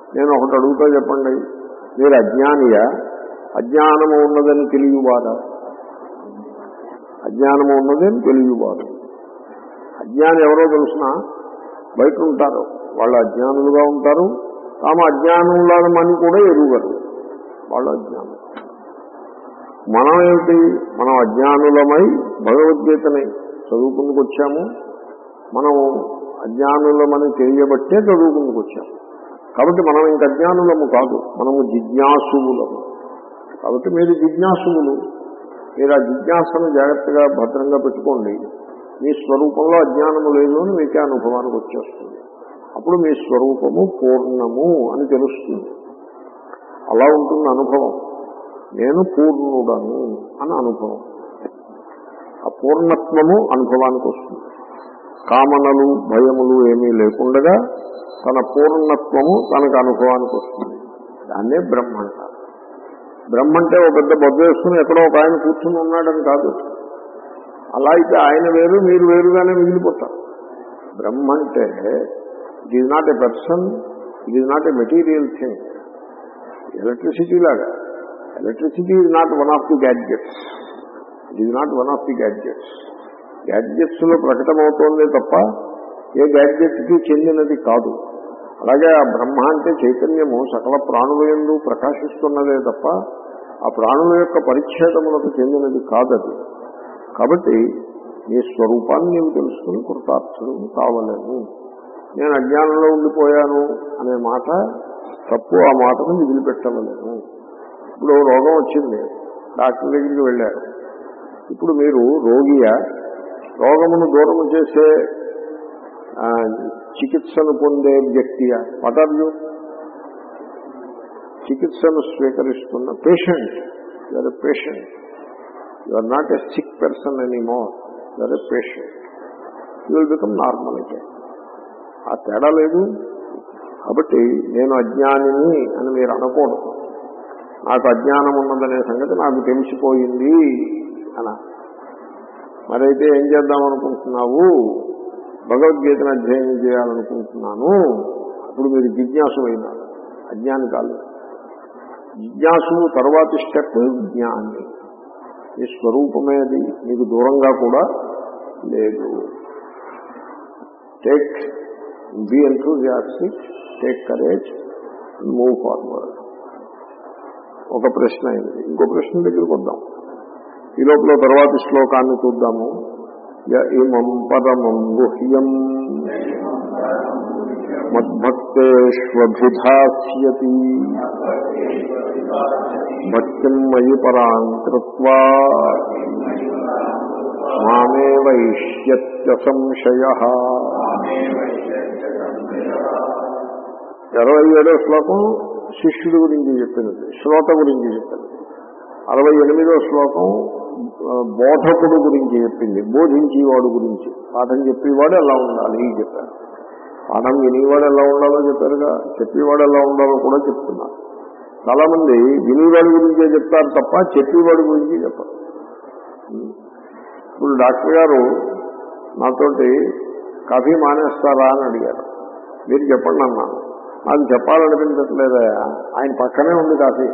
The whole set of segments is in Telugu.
నేను ఒకటి అడుగుతా చెప్పండి మీరు అజ్ఞానియా అజ్ఞానము ఉన్నదని తెలియవారా అజ్ఞానము ఉన్నదని తెలియవారు అజ్ఞానం ఎవరో తెలుసిన బయట ఉంటారు వాళ్ళు అజ్ఞానులుగా ఉంటారు తాము అజ్ఞానులని కూడా ఎరుగరు వాళ్ళు అజ్ఞానం మనం ఏమిటి మనం అజ్ఞానులమై భగవద్గీతని చదువుకుందుకు వచ్చాము మనం అజ్ఞానులమని తెలియబట్టే చదువుకుందుకు వచ్చాము కాబట్టి మనం ఇంక అజ్ఞానులము కాదు మనము జిజ్ఞాసువులము కాబట్టి మీరు జిజ్ఞాసువులు మీరు ఆ జిజ్ఞాసను జాగ్రత్తగా భద్రంగా పెట్టుకోండి మీ స్వరూపంలో అజ్ఞానము లేదు అని మీకే అనుభవానికి వచ్చేస్తుంది అప్పుడు మీ స్వరూపము పూర్ణము అని తెలుస్తుంది అలా ఉంటుంది అనుభవం నేను పూర్ణుడను అని అనుభవం ఆ పూర్ణత్వము అనుభవానికి వస్తుంది కామనలు భయములు ఏమీ లేకుండగా తన పూర్ణత్వము తనకు అనుభవానికి వస్తుంది దాన్నే బ్రహ్మ అంటారు బ్రహ్మ అంటే ఒక పెద్ద బొద్ద వేసుకుని ఎక్కడో ఒక ఆయన కూర్చుని ఉన్నాడని కాదు అలా అయితే ఆయన వేరు మీరు వేరుగానే మిగిలిపోతారు బ్రహ్మ అంటే it is not a person it is not a material thing electricity లాగా electricity is not one of the gadgets it is not one of the gadgets gadgets లో ప్రకటమవుతోందే తప్ప ఏ గ్యాడ్జెట్ కి చెందినది కాదు అలాగే ఆ బ్రహ్మ అంటే చైతన్యము సకల ప్రాణుల ఎందు ప్రకాశిస్తున్నదే తప్ప ఆ ప్రాణుల యొక్క పరిచ్ఛేదములకు చెందినది కాదది కాబట్టి నీ స్వరూపాన్ని నీవు తెలుసుకుని కృతార్థుడు కావలేము నేను అజ్ఞానంలో ఉండిపోయాను అనే మాట తప్పు ఆ మాటను వదిలిపెట్టవలేము ఇప్పుడు రోగం వచ్చింది డాక్టర్ దగ్గరికి వెళ్ళారు ఇప్పుడు మీరు రోగియా రోగమును దూరము చేసే ఆ, చికిత్సను పొందే వ్యక్తియా వాట్ ఆర్ యూ చికిత్సను స్వీకరిస్తున్న patient you are a patient you are not a sick person any more you are a patient you will become normal అయితే ఆ తేడా లేదు కాబట్టి నేను అజ్ఞానిని అని మీరు అనకూడదు నాకు అజ్ఞానం ఉన్నదనే సంగతి నాకు తెలిసిపోయింది అన మరైతే ఏం చేద్దాం అనుకుంటున్నావు భగవద్గీతను అధ్యయనం చేయాలనుకుంటున్నాను అప్పుడు మీరు జిజ్ఞాసు అయినారు అజ్ఞాని కాదు జిజ్ఞాసు తర్వాతి స్టెప్ జ్ఞాని మీ స్వరూపమేది మీకు దూరంగా కూడా లేదు take be enthusiastic take courage move forward ఒక ప్రశ్న అయింది ఇంకో ప్రశ్న దగ్గరికి వద్దాం ఈ లోపల తర్వాతి శ్లోకాన్ని చూద్దాము య ఇమం పరమం గుహ్యం మద్భక్తేష్వభిధాస్యతి భక్తిం మయి పరాం కృత్వా మామే వైష్యత్య సంశయ ఇరవై ఏడో శ్లోకం శిష్యుడి గురించి చెప్పినది శ్రోత గురించి చెప్పింది అరవై ఎనిమిదో శ్లోకం ఆ, బోధకుడు గురించి చెప్పింది బోధించేవాడు గురించి పాఠం చెప్పేవాడు ఎలా ఉండాలి చెప్పారు పాఠం వినేవాడు ఎలా ఉండాలో చెప్పారుగా చెప్పేవాడు ఎలా ఉండాలో కూడా చెప్తున్నారు చాలా మంది వినేవాడి గురించే చెప్తారు తప్ప చెప్పేవాడి గురించి చెప్పరు ఇప్పుడు డాక్టర్ గారు నాతోటి కాఫీ మానేస్తారా అని అడిగారు మీరు చెప్పండి అన్నాను నాకు చెప్పాలనిపించట్లేదా ఆయన పక్కనే ఉంది కాఫీ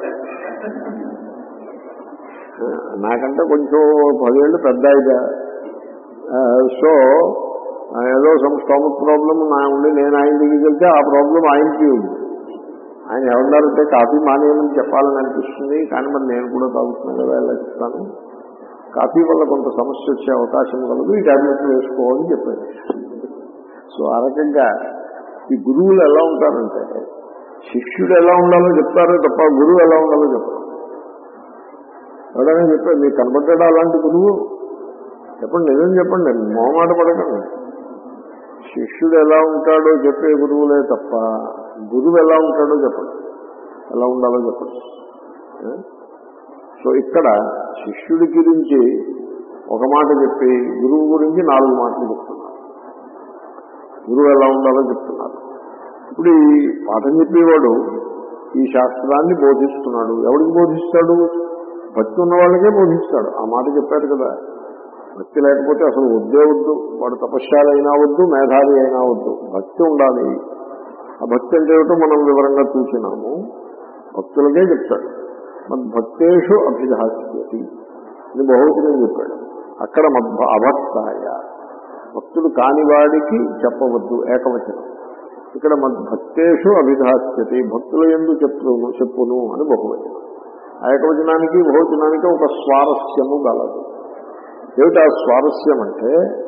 నాకంటే కొంచెం పదేళ్ళు పెద్ద అయిగా సో ఏదో సమ్ స్టమక్ ప్రాబ్లం నా ఉండి నేను ఆయన దగ్గరికి వెళ్తే ఆ ప్రాబ్లం ఆయనకి ఉంది ఆయన ఎవరున్నారంటే కాఫీ మానేయమని చెప్పాలని అనిపిస్తుంది కానీ మరి నేను కూడా తాగుతున్నాను కదా ఎలా చెప్తాను కాఫీ వల్ల కొంత సమస్య వచ్చే అవకాశం కలదు ఈ టాబ్లెట్లు వేసుకోవాలని చెప్పాను సో ఆ రకంగా ఈ గురువులు ఎలా ఉంటారంటే శిష్యుడు ఎలా ఉండాలో చెప్తారో తప్ప గురువు ఎలా ఉండాలో చెప్పరు ఎవరైనా చెప్పారు మీకు కనబడ్డా అలాంటి గురువు చెప్పండి నిజం చెప్పండి మొహమాట పడకండి శిష్యుడు ఎలా ఉంటాడో చెప్పే గురువులే తప్ప గురువు ఎలా ఉంటాడో చెప్పండి ఎలా ఉండాలో చెప్పండి ఏ? సో ఇక్కడ శిష్యుడి గురించి ఒక మాట చెప్పి గురువు గురించి నాలుగు మాటలు చెప్తున్నారు గురువు ఎలా ఉండాలో చెప్తున్నారు ఇప్పుడు ఈ పాఠం చెప్పేవాడు ఈ శాస్త్రాన్ని బోధిస్తున్నాడు ఎవరికి బోధిస్తాడు భక్తి ఉన్న వాళ్ళకే బోధిస్తాడు ఆ మాట చెప్పారు కదా భక్తి లేకపోతే అసలు వద్దే వద్దు వాడు తపశ్శాలి అయినా వద్దు మేధావి అయినా వద్దు భక్తి ఉండాలి ఆ భక్తి అంటే ఏమిటో మనం వివరంగా చూసినాము భక్తులకే చెప్తాడు మద్భక్తేషు అభిధాస్యతి అని బహువచనం చెప్పాడు అక్కడ మద్భ అభక్తాయ భక్తుడు కానివాడికి చెప్పవద్దు ఏకవచనం ఇక్కడ మద్భక్తేషు అభిధాస్యతి భక్తుల ఎందు చెప్పును చెప్పును అని బహువచనం ఆ ఏకవచనానికి బహువచనానికి ఒక స్వారస్యము గలదు ఏమిటి ఆ స్వారస్యం అంటే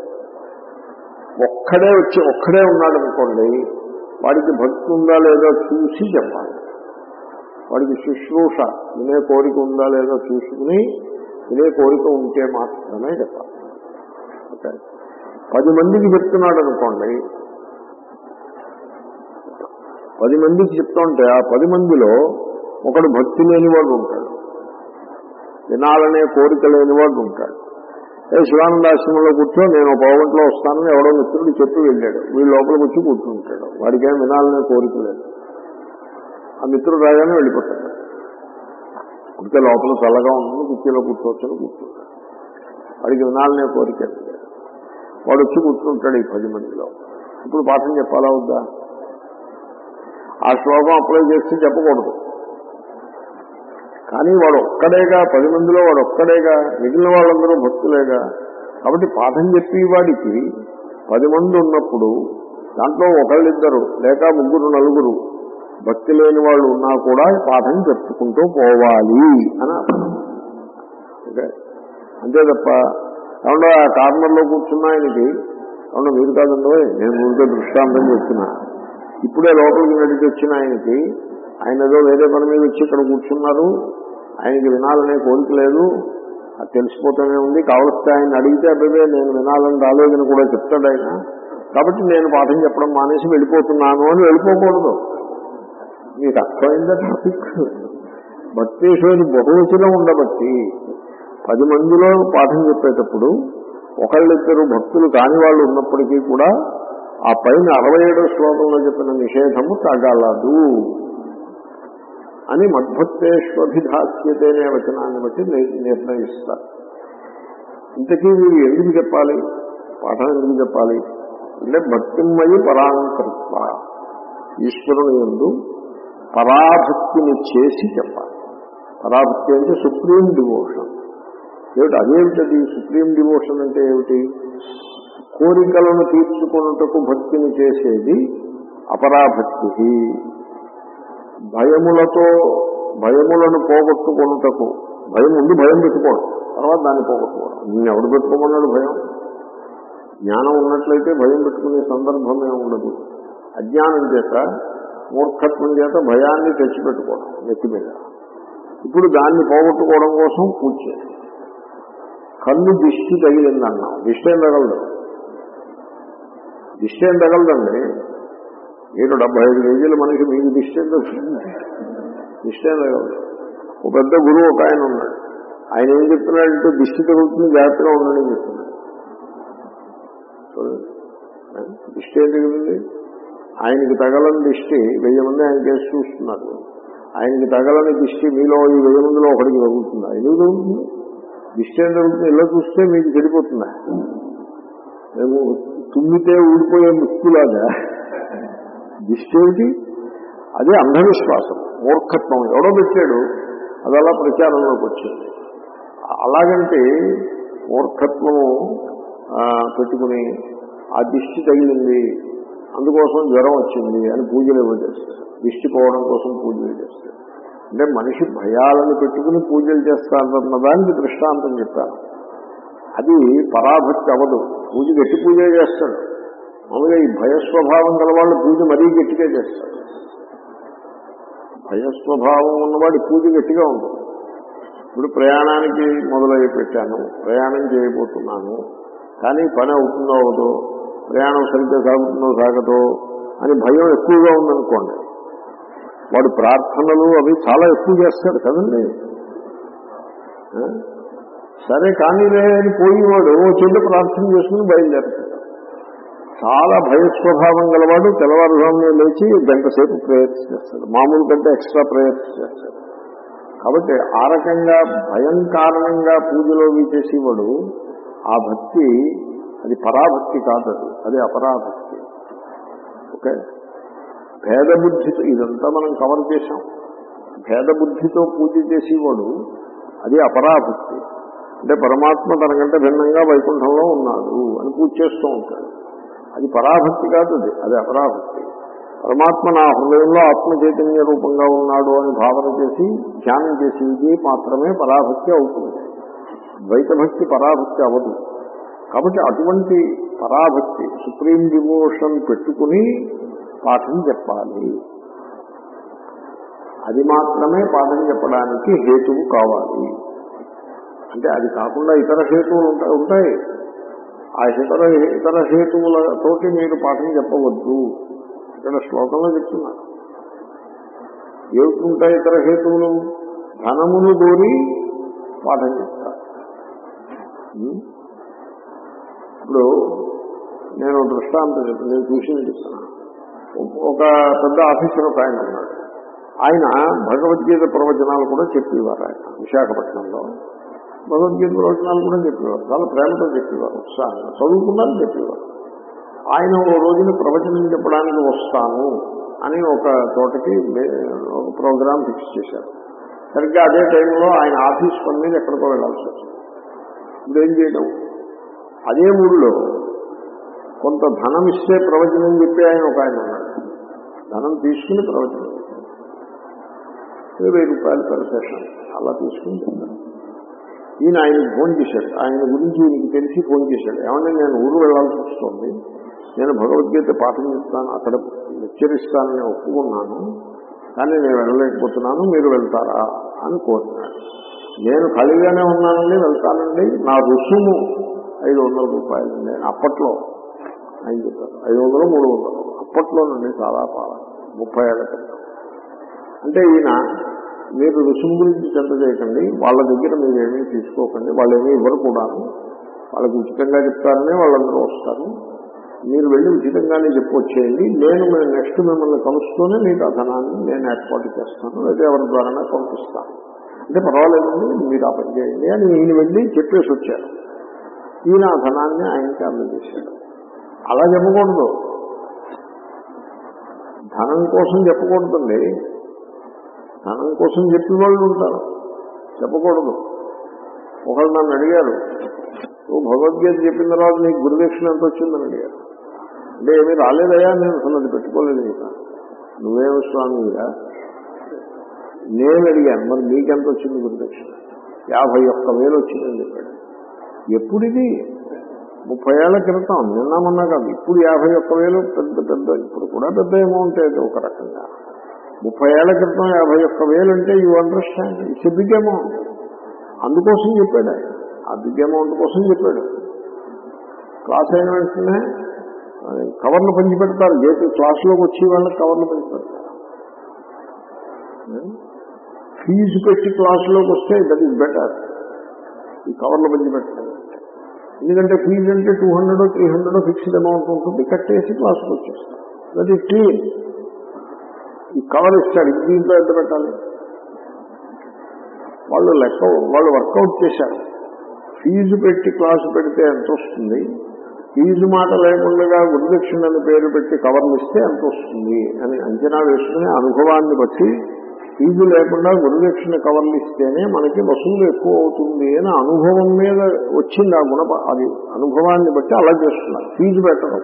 ఒక్కడే వచ్చి ఒక్కడే ఉన్నాడు అనుకోండి వాడికి భక్తి ఉందా లేదో చూసి చెప్పాలి వాడికి శుశ్రూష వినే కోరిక ఉందా లేదో చూసుకుని వినే కోరిక ఉంటే మాత్రమే చెప్పాలి ఓకే పది మందికి చెప్తున్నాడు అనుకోండి పది మందికి చెప్తుంటే ఆ పది మందిలో ఒకడు భక్తి లేనివాడు ఉంటాడు వినాలనే కోరిక లేనివాడు ఉంటాడు ఏ శివానందాశ్రమంలో కూర్చో నేను ఒక పావుగంటలో వస్తానని ఎవడో మిత్రుడు చెప్పి వెళ్ళాడు వీళ్ళు లోపలికి వచ్చి కూర్చుంటాడు వాడికి ఏం వినాలనే కోరిక లేదు ఆ మిత్రుడు రాగానే వెళ్ళిపోతాడు అందుకే లోపల చల్లగా ఉంటుంది కుర్చీలో కూర్చోవచ్చని కూర్చుంటాడు వాడికి వినాలనే కోరిక లేదు వాడు వచ్చి కూర్చుంటాడు ఈ పది మందిలో ఇప్పుడు పాఠం చెప్పాలా వద్దా ఆ శ్లోకం అప్లై చేసి చెప్పకూడదు కానీ వాడు ఒక్కడేగా పది మందిలో వాడు ఒక్కడేగా మిగిలిన వాళ్ళందరూ భక్తులేగా కాబట్టి పాఠం చెప్పి వాడికి పది మంది ఉన్నప్పుడు దాంట్లో ఒకళ్ళిద్దరు లేక ముగ్గురు నలుగురు భక్తి లేని వాళ్ళు ఉన్నా కూడా పాఠం చెప్పుకుంటూ పోవాలి అని అర్థం ఓకే అంతే తప్ప ఏమన్నా ఆ కార్నర్లో కూర్చున్న ఆయనకి ఏమన్నా మీరు కాదండి నేను ఊరికే దృష్టాంతం చెప్తున్నా ఇప్పుడే లోపలికి నడిచి వచ్చిన ఆయనకి ఆయన ఏదో వేరే పని మీద వచ్చి ఇక్కడ కూర్చున్నారు ఆయనకి వినాలనే కోరిక లేదు అది తెలిసిపోతూనే ఉంది కావలిస్తే ఆయన అడిగితే అబ్బాయి నేను వినాలని రాలేదని కూడా చెప్తాడు ఆయన కాబట్టి నేను పాఠం చెప్పడం మానేసి వెళ్ళిపోతున్నాను అని వెళ్ళిపోకూడదు మీకు అర్థమైందా టాపిక్ భక్తేశ్వరి బహువచనం ఉండబట్టి పది మందిలో పాఠం చెప్పేటప్పుడు ఒకళ్ళిద్దరు భక్తులు కాని వాళ్ళు ఉన్నప్పటికీ కూడా ఆ పైన అరవై ఏడో శ్లోకంలో చెప్పిన నిషేధము తగలదు అని మద్భక్తేష్వభిధాస్యతే అనే వచనాన్ని బట్టి ని- నిర్ణయిస్తారు ఇంతకీ వీరు ఎందుకు చెప్పాలి పాఠం ఎందుకు చెప్పాలి అంటే భక్తిమయి పరాంకృత్వ ఈశ్వరుని ఎందు పరాభక్తిని చేసి చెప్పాలి పరాభక్తి అంటే సుప్రీం డివోషన్ ఏమిటి అదేమిటది సుప్రీం డివోషన్ అంటే ఏమిటి కోరికలను తీర్చుకున్నటకు భక్తిని చేసేది అపరాభక్తి భయములతో భయములను పోగొట్టుకొనుటకు భయం ముందు భయం పెట్టుకోవడం తర్వాత దాన్ని పోగొట్టుకోవడం నేను ఎవడు పెట్టుకోమన్నాడు భయం జ్ఞానం ఉన్నట్లయితే భయం పెట్టుకునే సందర్భమే ఉండదు అజ్ఞానం చేత మూర్ఖత్వం చేత భయాన్ని తెచ్చిపెట్టుకోవడం నెత్తి మీద ఇప్పుడు దాన్ని పోగొట్టుకోవడం కోసం పూజ చేయాలి కన్ను దిష్టి తగిలిందన్నాం దిష్టి ఏం తగలదు దిష్టి ఏం తగలదండి మీరు డెబ్బై ఐదు కేజీల మనిషి మీకు దిష్టి ఏం తగులుతుంది దిష్టి ఏం తగలదు ఒక పెద్ద గురువు ఒక ఆయన ఉన్నాడు ఆయన ఏం చెప్తున్నాడంటే దిష్టి తగులుతుంది జాగ్రత్తగా ఉండండి అని చెప్తున్నాడు చూడండి దిష్టి ఏం తగిలింది ఆయనకి తగలని దిష్టి వెయ్యి మంది ఆయన కేసు చూస్తున్నారు ఆయనకి తగలని దిష్టి మీలో ఈ వెయ్యి మందిలో ఒకటికి తగులుతుందా ఎందుకు తగులుతుంది దిష్టి ఏం తగులుతుంది ఇలా చూస్తే మీకు చెడిపోతుందా మేము తుమ్మితే ఊడిపోయే ముక్కులాగా దిష్టి ఏమిటి అదే అంధవిశ్వాసం మూర్ఖత్వం ఎవడో పెట్టాడు అది అలా ప్రచారంలోకి వచ్చింది అలాగంటే మూర్ఖత్వము ఆ, పెట్టుకుని ఆ దిష్టి తగిలింది అందుకోసం జ్వరం వచ్చింది అని పూజలు ఏవో చేస్తారు దిష్టి పోవడం కోసం పూజలు చేస్తారు అంటే మనిషి భయాలను పెట్టుకుని పూజలు చేస్తారన్న దానికి దృష్టాంతం చెప్పాను అది పరాభక్తి అవ్వదు పూజ గట్టి పూజ చేస్తాడు మామూలుగా ఈ భయస్వభావం గల వాళ్ళు పూజ మరీ గట్టిగా చేస్తాడు భయస్వభావం ఉన్నవాడి పూజ గట్టిగా ఉంటుంది ఇప్పుడు ప్రయాణానికి మొదలై పెట్టాను ప్రయాణం చేయబోతున్నాను కానీ పని అవుతుందో అవదో ప్రయాణం సరిగ్గా సాగుతుందో సాగదో అని భయం ఎక్కువగా ఉందనుకోండి వాడు ప్రార్థనలు అవి చాలా ఎక్కువ చేస్తాడు కదండి ఆ? సరే కానీలే అని పోయేవాడు ఓ చెల్లి ప్రార్థన చేసుకుని బయలుదేరుతాడు చాలా భయస్వభావం గలవాడు తెల్లవారుజామునే లేచి గంట సేపు ప్రేయర్స్ చేస్తాడు మామూలు కంటే ఎక్స్ట్రా ప్రేయర్స్ చేస్తాడు కాబట్టి ఆ రకంగా భయం కారణంగా పూజలో చేసేవాడు ఆ భక్తి అది పరాభక్తి కాదు అది అది అపరాభక్తి ఓకే భేద బుద్ధితో ఇదంతా మనం కవర్ చేశాం భేద బుద్ధితో పూజ చేసేవాడు అది అపరాభక్తి అంటే పరమాత్మ తనకంటే భిన్నంగా వైకుంఠంలో ఉన్నాడు అని పూజ చేస్తూ ఉంటాడు అది పరాభక్తి కాదు అది అది అపరాభక్తి పరమాత్మ నా హృదయంలో ఆత్మ చైతన్య రూపంగా ఉన్నాడు అని భావన చేసి ధ్యానం చేసేది మాత్రమే పరాభక్తి అవుతుంది ద్వైత భక్తి పరాభక్తి అవ్వదు కాబట్టి అటువంటి పరాభక్తి సుప్రీం డివోషన్ పెట్టుకుని పాఠం చెప్పాలి అది మాత్రమే పాఠం చెప్పడానికి హేతువు కావాలి అంటే అది కాకుండా ఇతర హేతువులు ఉంటాయి ఉంటాయి ఆ ఇతర ఇతర హేతువులతోటి మీరు పాఠం చెప్పవద్దు ఇక్కడ శ్లోకంలో చెప్తున్నారు ఏమిటుంటాయి ఇతర హేతువులు ధనమును కోరి పాఠం చెప్తారు ఉం? ఇప్పుడు నేను దృష్టాంతం చెప్తాను నేను చూసింది చెప్తున్నాను ఒక పెద్ద ఆఫీసర్ ఒక ఆయన ఉన్నాడు ఆయన భగవద్గీత ప్రవచనాలు కూడా చెప్పేవారు ఆయన విశాఖపట్నంలో భగవద్గీత ప్రవచనాలు కూడా చెప్పేవారు చాలా ప్రేమతో చెప్పేవారు ఉత్సాహంగా చదువుకున్నారు చెప్పేవారు ఆయన ఓ రోజున ప్రవచనం చెప్పడానికి వస్తాను అని ఒక చోటకి మే- ఒక ప్రోగ్రాం ఫిక్స్ చేశారు సరిగ్గా అదే టైంలో ఆయన ఆఫీస్ పని మీద ఎక్కడికో వెళ్ళాల్సి వచ్చింది ఇప్పుడు ఏం చేయడం అదే ఊళ్ళో కొంత ధనం ఇస్తే ప్రవచనం చెప్పి ఆయన ఒక ఆయన ఉన్నాడు ధనం తీసుకుని ప్రవచనం చెప్పాడు. ఏ వెయ్యి రూపాయలు పర్ సెషన్ అలా తీసుకుని చెప్పాడు ఈయన ఆయన ఫోన్ చేశాడు ఆయన గురించి ఈయనకి తెలిసి ఫోన్ చేశాడు ఏమంటే నేను ఊరు వెళ్ళాల్సి వస్తుంది నేను భగవద్గీత పాఠం చెప్తాను అక్కడ హెచ్చరిస్తానని ఒప్పుకున్నాను కానీ నేను వెళ్ళలేకపోతున్నాను మీరు వెళ్తారా అని కోరినాడు నేను ఖాళీగానే ఉన్నానండి వెళ్తానండి నా రుసుము ఐదు వందల రూపాయలండి అని అప్పట్లో ఆయన చెప్పారు ఐదు వందలు మూడు వందలు అప్పట్లో నుండి చాలా పాల ముప్పై ఏళ్ళ క్రితం అంటే ఈయన మీరు రుసుము గురించి చింత చేయకండి వాళ్ళ దగ్గర మీరు ఏమీ తీసుకోకండి వాళ్ళు ఏమీ ఇవ్వరు కూడాను వాళ్ళకి ఉచితంగా చెప్తారని వాళ్ళందరూ వస్తారు మీరు వెళ్ళి ఉచితంగానే చెప్పొచ్చేయండి నేను మేము నెక్స్ట్ మిమ్మల్ని కలుస్తూనే మీకు ఆ ధనాన్ని నేను ఏర్పాటు చేస్తాను లేదా ఎవరి ద్వారా పంపిస్తాను అంటే పర్వాలేదండి మీరు ఆ పని చేయండి అని ఈయన వెళ్ళి చెప్పేసి వచ్చారు ఈయన ఆ ధనాన్ని ఆయనకి అందజేశాడు అలా చెప్పకూడదు ధనం కోసం చెప్పకూడదండి ధనం కోసం చెప్పిన వాళ్ళు ఉంటారు చెప్పకూడదు ఒకళ్ళు నన్ను అడిగారు నువ్వు భగవద్గీత చెప్పిన తర్వాత నీకు గురుదక్షిణ ఎంత వచ్చిందని అడిగారు అంటే ఏమీ రాలేదయా నేను అసలు అది పెట్టుకోలేదు ఇంకా నువ్వేమి స్వామిగా నేను అడిగాను మరి నీకెంత వచ్చింది గురుదక్షిణ యాభై ఒక్క వేలు వచ్చిందని చెప్పాడు ఎప్పుడు ఇది ముప్పై ఏళ్ల క్రితం నిన్న మొన్న కాదు ఇప్పుడు యాభై ఒక్క వేలు పెద్ద పెద్ద ఇప్పుడు కూడా పెద్ద అమౌంట్ అది ఒక రకంగా ముప్పై ఏళ్ల క్రితం యాభై ఒక్క వేలు అంటే you understand it's big amount అందుకోసం చెప్పాడు ఆయన ఆ బిగ్ అమౌంట్ కోసం చెప్పాడు క్లాస్ అయిన వెంటనే ఆ, కవర్లు పంచి పెడతారు గేట్ క్లాసులోకి వచ్చి వాళ్ళకి కవర్లు పంచి పెడతారు ఫీజు పెట్టి క్లాసులోకి వస్తే దట్ ఈస్ బెటర్ ఈ కవర్లు పంచి పెట్టడం ఎందుకంటే ఫీజు అంటే two hundred three hundred fixed amount ఉంటుంది కట్టేసి క్లాసుకు వచ్చేస్తాం దట్ ఈస్ క్లీన్ ఈ కవర్ ఇస్తాడు ఇది దీంట్లో ఎంత పెట్టాలి వాళ్ళు లెక్క వాళ్ళు వర్కౌట్ చేశారు ఫీజు పెట్టి క్లాసు పెడితే ఎంత వస్తుంది ఫీజు మాట లేకుండా గురుదక్షిణ అని పేరు పెట్టి కవర్లు ఇస్తే ఎంత వస్తుంది అని అంచనా వేసుకుని అనుభవాన్ని బట్టి ఫీజు లేకుండా గురుదక్షిణ కవర్లు ఇస్తేనే మనకి వసూలు ఎక్కువ అవుతుంది అని అనుభవం మీద వచ్చింది ఆ గుణ అది అనుభవాన్ని బట్టి అలా చేస్తున్నారు ఫీజు పెట్టడం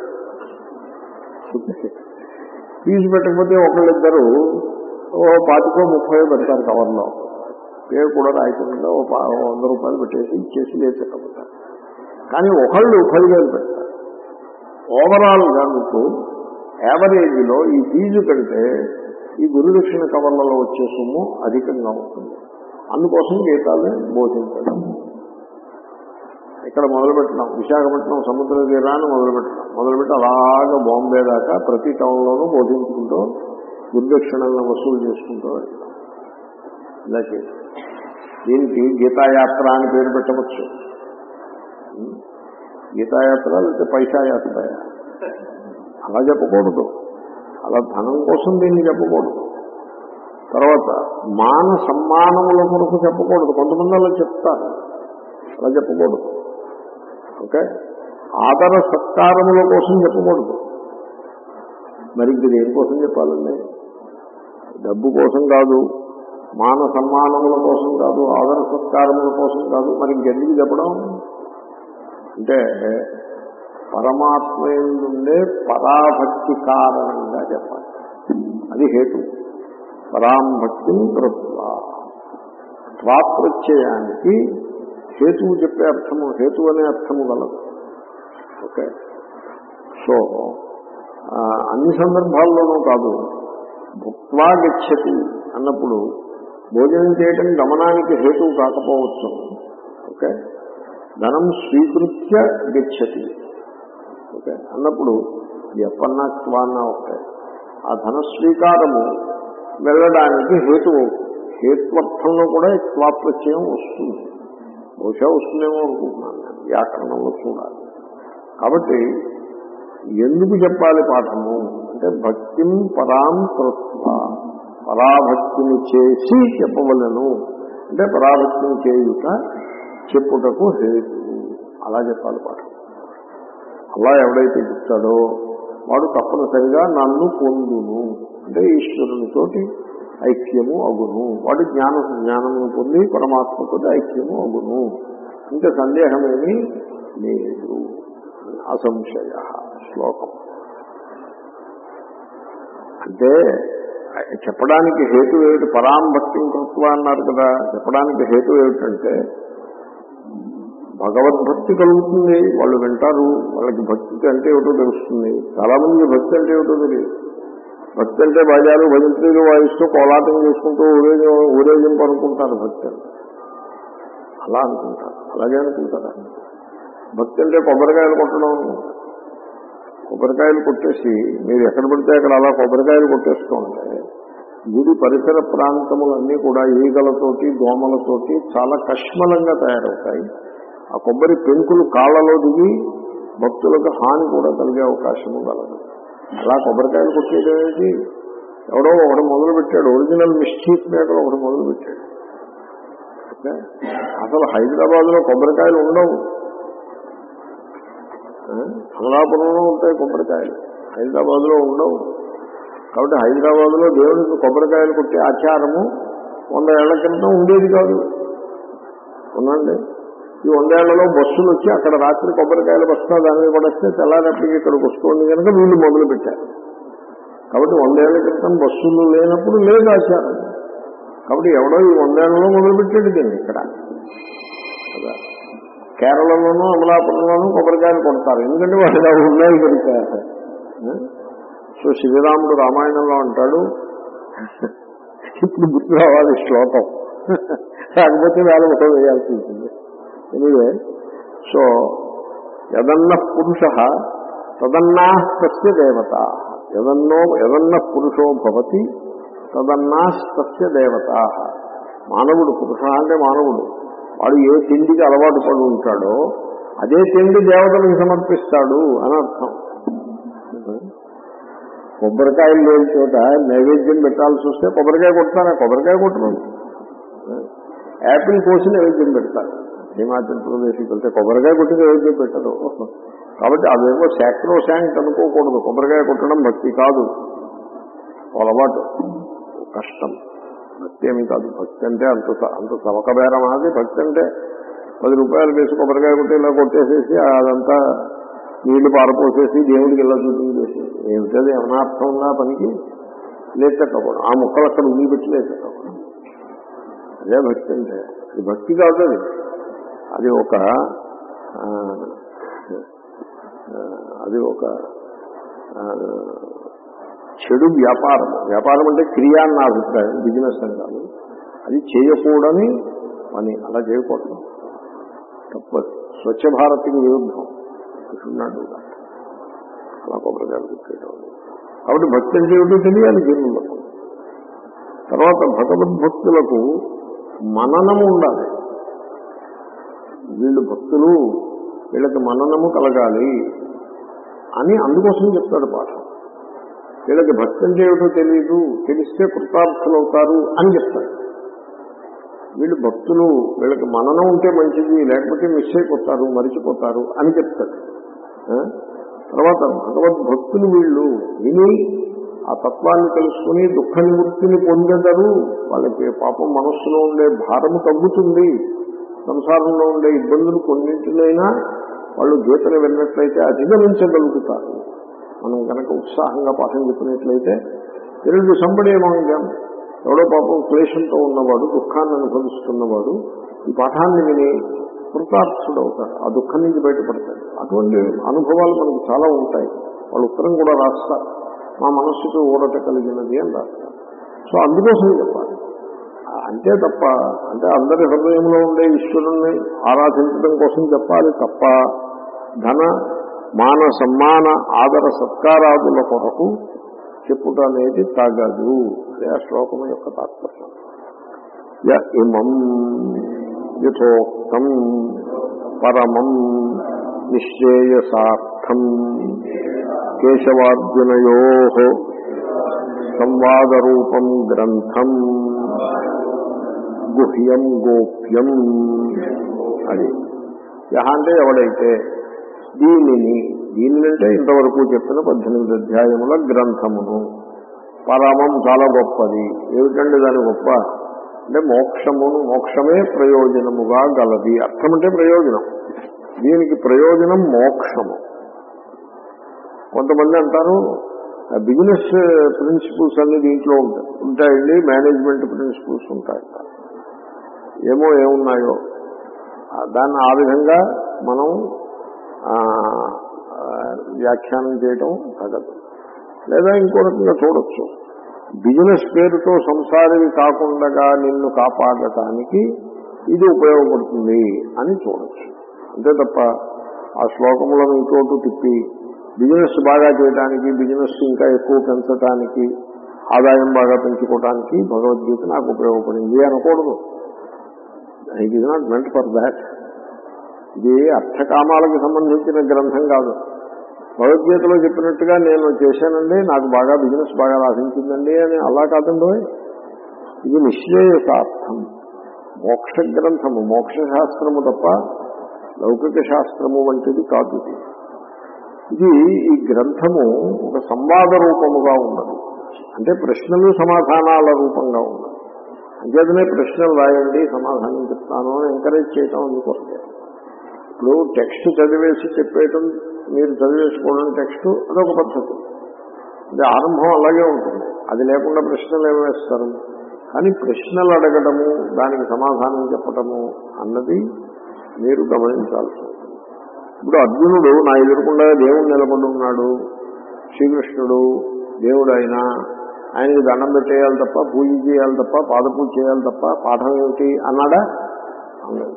ఫీజు పెట్టకపోతే ఒకళ్ళిద్దరు ఓ పాతికో ముప్పై పెడతారు కవర్లో పేరు కూడా రాయకుండా ఓ పా- ఓ వంద రూపాయలు పెట్టేసి ఇచ్చేసి లేచెక్కబోతారు కానీ ఒకళ్ళు పదివేలు పెడతారు ఓవరాల్ గా మీకు యావరేజ్ లో ఈ ఫీజు కంటే ఈ గురుదక్షిణ కవర్లలో వచ్చే సొమ్ము అధికంగా ఉంటుంది అందుకోసం గీతాన్ని బోధించడం ఇక్కడ మొదలుపెట్టినాం విశాఖపట్నం సముద్ర తీరాన్ని మొదలుపెట్టినాం మొదలుపెట్టి అలాగా బాంబే దాకా ప్రతి టౌన్లోనూ బోధించుకుంటూ గురుదక్షిణలను వసూలు చేసుకుంటూ వెళ్తాం ఇలా చేసి దీనికి గీతాయాత్ర అని పేరు పెట్టవచ్చు ఉం? గీతాయాత్ర లేకపోతే పైసా యాత్ర అలా చెప్పకూడదు అలా ధనం కోసం దీన్ని చెప్పకూడదు తర్వాత మాన సమ్మానముల కొరకు చెప్పకూడదు కొంతమంది అలా చెప్తారు అలా చెప్పకూడదు ఓకే ఆదర సత్కారముల కోసం చెప్పకూడదు మరి ఇంక దేనికోసం చెప్పాలండి డబ్బు కోసం కాదు మాన సన్మానముల కోసం కాదు ఆదర సత్కారముల కోసం కాదు మరి ఇంకెందుకు చెప్పడం అంటే పరమాత్మ నుండే పరాభక్తి కారణంగా చెప్పాలి అది హేతు పరాం భక్తిం కృత్వ స్వాప్రత్యయానికి హేతువు చెప్పే అర్థము హేతు అనే అర్థము గలదు ఓకే సో ఆ, అన్ని సందర్భాల్లోనూ కాదు భుక్వా గచ్చతి అన్నప్పుడు భోజనం చేయటం గమనానికి హేతువు కాకపోవచ్చు ఓకే ధనం స్వీకృత్య గచ్చతి ఓకే అన్నప్పుడు ఎప్పన్నా క్వాన్నా ఒకటే ఆ ధన స్వీకారము వెళ్ళడానికి హేతువు హేత్వర్థంలో కూడా క్వాప్రత్యయం వస్తుంది బహుశా వస్తుందేమో అనుకుంటున్నాను నేను వ్యాకరణంలో చూడాలి కాబట్టి ఎందుకు చెప్పాలి పాఠము అంటే భక్తిం పరాం కృత్వ పరాభక్తిని చేసి చెప్పవలను అంటే పరాభక్తిని చేయుట చెప్పుటకు హేతు అలా చెప్పాలి పాఠం అలా ఎవడైతే చెప్తాడో వాడు తప్పనిసరిగా నన్ను పొందును అంటే ఈశ్వరునితోటి ఐక్యము అగును వాడు జ్ఞాన జ్ఞానమును పొంది పరమాత్మతో ఐక్యము అగును ఇంకా సందేహమేమీ లేదు అసంశయ శ్లోకం అంటే చెప్పడానికి హేతు ఏమిటి పరాం భక్తి కృత్వ అన్నారు కదా చెప్పడానికి హేతు ఏమిటంటే భగవద్భక్తి కలుగుతుంది వాళ్ళు వింటారు వాళ్ళకి భక్తి అంటే ఏమిటో తెలుస్తుంది చాలా మంది భక్తి అంటే ఏమిటో తెలియదు భక్తి అంటే బాజాలు భజంత్రీలు వాయిస్తూ కోలాటం చేసుకుంటూ ఊరేగి ఊరేగింపు అనుకుంటారు భక్తి అంటే అలా అనుకుంటారు అలాగే అనుకుంటారా భక్తి అంటే కొబ్బరికాయలు కొట్టడం కొబ్బరికాయలు కొట్టేసి మీరు ఎక్కడ పడితే అక్కడ అలా కొబ్బరికాయలు కొట్టేస్తూ ఉంటే గుడి పరిసర ప్రాంతములన్నీ కూడా ఈగలతోటి దోమలతోటి చాలా కష్మలంగా తయారవుతాయి ఆ కొబ్బరి పెంకులు కాళ్ళలో దిగి భక్తులకు హాని కూడా కలిగే అవకాశము కలదు అలా కొబ్బరికాయలు కొట్టేయడం ఏంటి ఎవడో ఒకడు మొదలు పెట్టాడు ఒరిజినల్ మిస్చీఫ్ మేకర్ ఒకడు మొదలు పెట్టాడు ఓకే అసలు హైదరాబాద్ లో కొబ్బరికాయలు ఉండవు ఆ? అమలాపురంలో ఉంటాయి కొబ్బరికాయలు హైదరాబాద్ లో ఉండవు కాబట్టి హైదరాబాద్ లో దేవుడికి కొబ్బరికాయలు కొట్టే ఆచారము వంద ఏళ్ల క్రితం ఉండేది కాదు ఉందండి ఈ వందేళ్లలో బస్సులు వచ్చి అక్కడ రాత్రి కొబ్బరికాయలు బస్తా దాని మీద పడేస్తే తెల్లారప్పటికి ఇక్కడికి వస్తుంది కనుక వీళ్ళు మొదలు పెట్టారు కాబట్టి వందేళ్ల క్రితం బస్సులు లేనప్పుడు లేదు ఆచారం కాబట్టి ఎవడో ఈ వందేళ్లలో మొదలు పెట్టాడు దీన్ని ఇక్కడ కదా కేరళలోనూ అమలాపురంలోనూ కొబ్బరికాయలు కొడతారు ఎందుకంటే వాళ్ళు ఇలా ఉన్నాయి కనుక ఆ? సో శ్రీరాముడు రామాయణంలో అంటాడు ఇప్పుడు గుర్తు రావాలి ఈ శ్లోకం కాకపోతే వేల ముఖం వేయాల్సి ఉంటుంది ఎనివే సో యదన్న పురుష తదన్నా తస్య దేవత యదన్నో యదన్న పురుషో భవతి తదన్నా తస్య దేవత మానవుడు పురుష అంటే మానవుడు వాడు ఏ తిండికి అలవాటు పడి ఉంటాడో అదే తిండి దేవతలకు సమర్పిస్తాడు అని అర్థం కొబ్బరికాయలు లేని చోట నైవేద్యం పెట్టాల్సి వస్తే కొబ్బరికాయ కొడతారా కొబ్బరికాయ కొట్టరు యాపిల్ కోసి నైవేద్యం పెడతారు హిమాచల్ ప్రదేశ్కి వెళ్తే కొబ్బరికాయ కొట్టి నైవేద్యం పెట్టరు కాబట్టి అదేమో శాక్రో శాంక్ అనుకోకూడదు కొబ్బరికాయ కొట్టడం భక్తి కాదు అలవాటు కష్టం భక్తి ఏమి కాదు భక్తి అంటే అంత అంత చవక బేరం అది భక్తి అంటే పది రూపాయలు వేసి కొబ్బరికాయ కొట్టి ఇలా కొట్టేసేసి అదంతా నీళ్లు పారపోసేసి దేవుడికి ఇలా చూపించేసి ఏమిటది ఏమన్నా అర్థం ఉందా పనికి లేచకపోవడం ఆ ముక్కలు అక్కడ ఉండిపెట్టి లేచకపోవడం అదే భక్తి అంటే అది భక్తి కాదు అది అది ఒక ఆ, ఆ, అది ఒక ఆ, చెడు వ్యాపారం వ్యాపారం అంటే క్రియ అని నా అభిప్రాయం బిజినెస్ అని కాదు అది చేయకూడని పని అలా చేయకూడదు తప్పదు స్వచ్ఛ భారత్కి విరుద్ధం ఉన్నాడు అలా కొబ్బరికాయలు కుట్టేయడం కాబట్టి భక్తి అంటే ఏమిటో తెలియాలి జనులకు తర్వాత భగవద్భక్తులకు మననము ఉండాలి వీళ్ళు భక్తులు వీళ్ళకి మననము కలగాలి అని అందుకోసం చెప్తాడు పాఠం వీళ్ళకి భక్తి అంటే ఏమిటో తెలియదు తెలిస్తే కృతార్థులు అవుతారు అని చెప్తాడు వీళ్ళు భక్తులు వీళ్ళకి మననం ఉంటే మంచిది లేకపోతే మిస్ అయిపోతారు మరిచిపోతారు అని చెప్తాడు ఆ? తర్వాత భగవద్భక్తులు వీళ్ళు విని ఆ తత్వాన్ని తెలుసుకుని దుఃఖ నివృత్తిని పొందెదరు వాళ్ళకి పాపం మనస్సులో ఉండే భారము తగ్గుతుంది సంసారంలో ఉండే ఇబ్బందులు కొన్నింటినైనా వాళ్ళు గీతను విన్నట్లయితే అధిగమించగలుగుతారు మనం కనుక ఉత్సాహంగా పాఠం చెప్పినట్లయితే తెలుగు సంబడి ఏమంటాం ఎవడో పాపం క్లేశంతో ఉన్నవాడు దుఃఖాన్ని అనుభవిస్తున్నవాడు ఈ పాఠాన్ని విని కృతార్థుడు అవుతాడు ఆ దుఃఖం నుంచి బయటపడతాడు అటువంటి అనుభవాలు మనకు చాలా ఉంటాయి వాళ్ళు ఉత్తరం కూడా రాస్తారు మా మనస్సుకు ఊరట కలిగినది అని రాస్తారు సో అందుకోసం చెప్పాలి అంతే తప్ప అంటే అందరి హృదయంలో ఉండే ఈశ్వరుణ్ణి ఆరాధించడం కోసం చెప్పాలి తప్ప ధన మాన సమ్మాన ఆదర సత్కారాదుల కొరకు చెప్పుట అనేది తగదు అదే ఆ శ్లోకం యొక్క తాత్పర్యం య ఇమం యథోక్తం పరమం నిశ్చేయసార్థం కేశవార్జునయో సంవాదరూపం గ్రంథం గుహ్యం గోప్యం అది యహ అంటే ఎవడైతే దీనిని దీనిని అంటే ఇంతవరకు చెప్పిన పద్దెనిమిది అధ్యాయముల గ్రంథమును పరమం చాలా గొప్పది ఏమిటండి దాని గొప్ప అంటే మోక్షమును మోక్షమే ప్రయోజనముగా గలది అర్థం అంటే ప్రయోజనం దీనికి ప్రయోజనం మోక్షము కొంతమంది అంటారు బిజినెస్ ప్రిన్సిపల్స్ అన్ని దీంట్లో ఉంటాయి ఉంటాయండి మేనేజ్మెంట్ ప్రిన్సిపల్స్ ఉంటాయి ఏమో ఏమున్నాయో దాన్ని ఆ విధంగా మనం వ్యాఖ్యానం చేయటం తగదు లేదా ఇంకో రకంగా చూడొచ్చు బిజినెస్ పేరుతో సంసారివి కాకుండా నిన్ను కాపాడటానికి ఇది ఉపయోగపడుతుంది అని చూడొచ్చు అంతే తప్ప ఆ శ్లోకములను ఇంకోటి తిప్పి బిజినెస్ బాగా చేయడానికి బిజినెస్ ఇంకా ఎక్కువ పెంచడానికి ఆదాయం బాగా పెంచుకోవడానికి భగవద్గీత నాకు ఉపయోగపడింది అనకూడదు it is not meant for that ఇది అర్థకామాలకు సంబంధించిన గ్రంథం కాదు భగవద్గీతలో చెప్పినట్టుగా నేను చేశానండి నాకు బాగా బిజినెస్ బాగా లాభించిందండి అని అలా కాదండి ఇది నిశ్చయసార్థం మోక్ష గ్రంథము మోక్ష శాస్త్రము తప్ప లౌకిక శాస్త్రము వంటిది కాదు ఇది ఇది ఈ గ్రంథము ఒక సంవాద రూపముగా ఉన్నది అంటే ప్రశ్నలు సమాధానాల రూపంగా ఉన్నది అంచేతనే ప్రశ్నలు రాయండి సమాధానం చెప్తాను అని ఎంకరేజ్ చేయటం అందుకొస్తే ఇప్పుడు టెక్స్ట్ చదివేసి చెప్పేయటం మీరు చదివేసుకోవడం టెక్స్ట్ అదొక పద్ధతి అంటే ఆరంభం అలాగే ఉంటుంది అది లేకుండా ప్రశ్నలు ఏమి వేస్తారు కానీ ప్రశ్నలు అడగడము దానికి సమాధానం చెప్పటము అన్నది మీరు గమనించాల్సి ఉంటుంది ఇప్పుడు అర్జునుడు నా ఎదురుకుండా దేవుడు నిలబడి ఉన్నాడు శ్రీకృష్ణుడు దేవుడు అయినా ఆయనకి దండం పెట్టేయాలి తప్ప పూజ చేయాలి తప్ప పాదపూజ చేయాలి తప్ప పాఠం ఏమిటి అన్నాడా అన్నాడు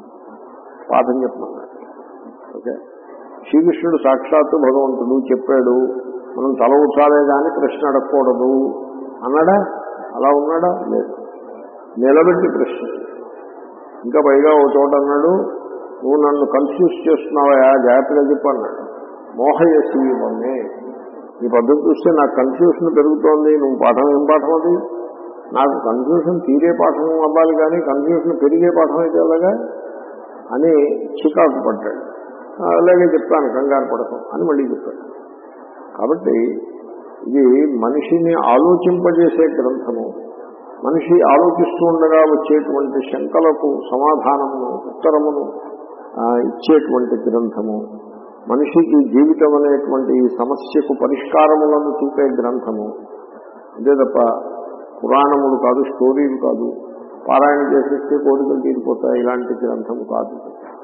పాఠం చెప్పమన్నాడు ఓకే శ్రీకృష్ణుడు సాక్షాత్తు భగవంతుడు చెప్పాడు మనం తల ఉచ్చాలే కానీ ప్రశ్న అడగకూడదు అన్నాడా అలా ఉన్నాడా లేదు నిలబెట్టి ప్రశ్న ఇంకా పైగా ఒక చోట అన్నాడు నువ్వు నన్ను కన్ఫ్యూజ్ చేస్తున్నావా జాగ్రత్తగా చెప్పు అన్నాడు మోహయసి మమ్మే ఈ పద్ధతి చూస్తే నాకు కన్ఫ్యూషన్ పెరుగుతోంది నువ్వు పాఠం ఏం పాఠం అది నాకు కన్ఫ్యూషన్ తీరే పాఠం అవ్వాలి కానీ కన్ఫ్యూషన్ పెరిగే పాఠం అయితే అలాగా అని చికాకు పడ్డాడు అలాగే చెప్తాను కంగారు పడతాం అని మళ్ళీ చెప్పాడు కాబట్టి ఇది మనిషిని ఆలోచింపజేసే గ్రంథము మనిషి ఆలోచిస్తూ ఉండగా వచ్చేటువంటి శంకలకు సమాధానమును ఉత్తరమును ఇచ్చేటువంటి గ్రంథము మనిషికి జీవితం అనేటువంటి సమస్యకు పరిష్కారములను చూపే గ్రంథము అంతే తప్ప పురాణములు కాదు స్టోరీలు కాదు పారాయణ చేసేస్తే కోరికలు తీరిపోతాయి ఇలాంటి గ్రంథము కాదు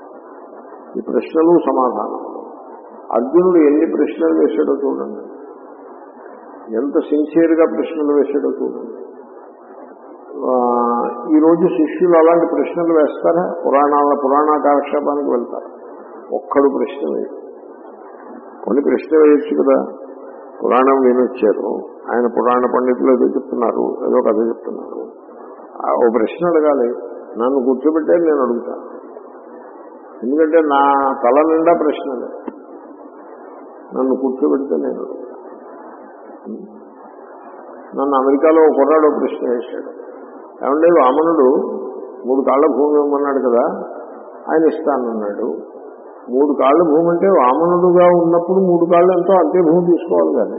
ఈ ప్రశ్నలు సమాధానములు అర్జునుడు ఎన్ని ప్రశ్నలు వేశాడో చూడండి ఎంత సిన్సియర్గా ప్రశ్నలు వేశాడో చూడండి ఈరోజు శిష్యులు అలాంటి ప్రశ్నలు వేస్తారా పురాణాల పురాణ కాలక్షేపానికి వెళ్తారు ఒక్కడు ప్రశ్న వేయడు కొన్ని ప్రశ్న వేయచ్చు కదా పురాణం వినొచ్చారు ఆయన పురాణ పండితులు ఏదో చెప్తున్నారు ఏదో కథ చెప్తున్నారు ఓ ప్రశ్న అడగాలి నన్ను కూర్చోబెట్టే నేను అడుగుతాను ఎందుకంటే నా తల నిండా ప్రశ్నలే నన్ను కూర్చోబెడితే నేను అడుగుతాను నన్ను అమెరికాలో ఒక కుర్రాడు ప్రశ్న వేశాడు ఏమంటే వామనుడు మూడు కాళ్ళ భూమి ఇవ్వమన్నాడు కదా ఆయన ఇస్తానన్నాడు మూడు కాళ్ళ భూమి అంటే వామనుడుగా ఉన్నప్పుడు మూడు కాళ్ళు ఎంతో అంతే భూమి తీసుకోవాలి కానీ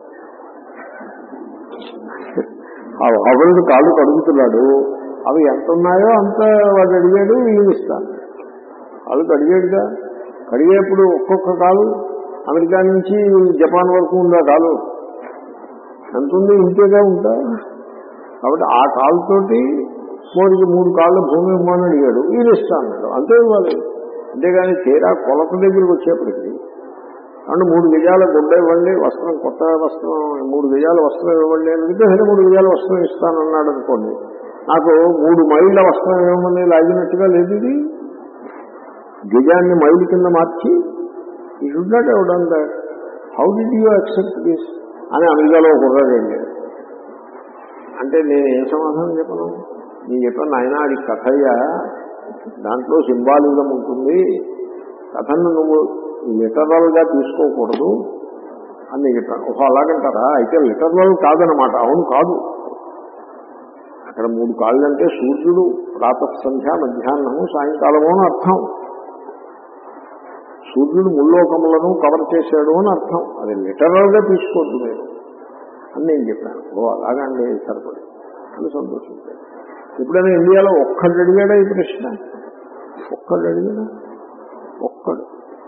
ఆ వామనుడు కాళ్ళు కడుగుతున్నాడు అవి ఎంత ఉన్నాయో అంత వాడు అడిగాడు ఈయన ఇస్తాను కాళ్ళు కడిగాడుగా కడిగేప్పుడు ఒక్కొక్క కాలు అమెరికా నుంచి జపాన్ వరకు ఉందా కాలు ఎంత ఉంది ఇంతేగా ఉంటా కాబట్టి ఆ కాలుతోటి మోడికి మూడు కాళ్ళ భూమి ఇవ్వమని అడిగాడు ఈయన ఇస్తా అన్నాడు అంతే ఇవ్వాలి అంతేగాని తీరా కొలత దగ్గరికి వచ్చేప్పటికి అంటే మూడు గజాల గుడ్డ ఇవ్వండి వస్త్రం కొత్త వస్త్రం మూడు గజాల వస్త్రం ఇవ్వండి అని అడిగితే సరే మూడు గజాల వస్త్రం ఇస్తానన్నాడు అనుకోండి నాకు మూడు మైళ్ళ వస్త్రం ఇవ్వమని లాగినట్టుగా లేదు ఇది గజాన్ని మైలు కింద మార్చి he should not have done that how did you accept this అని అమెరికాలో కుర్రాడు వెళ్ళాడు అంటే నేను ఏం సమాధానం చెప్పను నేను చెప్పాను ఆయన అది కథయ్యా దాంట్లో సింబాలిజం ఉంటుంది కథను నువ్వు లిటరల్ గా తీసుకోకూడదు అని నేను చెప్పాను ఓహో అలాగంటారా అయితే లిటరల్ కాదనమాట అవును కాదు అక్కడ మూడు కాళ్ళు అంటే సూర్యుడు ప్రాత సంధ్య మధ్యాహ్నము సాయంకాలము అని అర్థం సూర్యుడు ముల్లోకములను కవర్ చేశాడు అని అర్థం అది లిటరల్ గా తీసుకోవద్దు మీరు అని నేను చెప్పాను ఓ అలాగండి సరిపడి అని సంతోషించాను ఎప్పుడైనా ఇండియాలో ఒక్కడు అడిగాడా ఈ ప్రశ్న ఒక్కడు అడిగాడా ఒక్కడు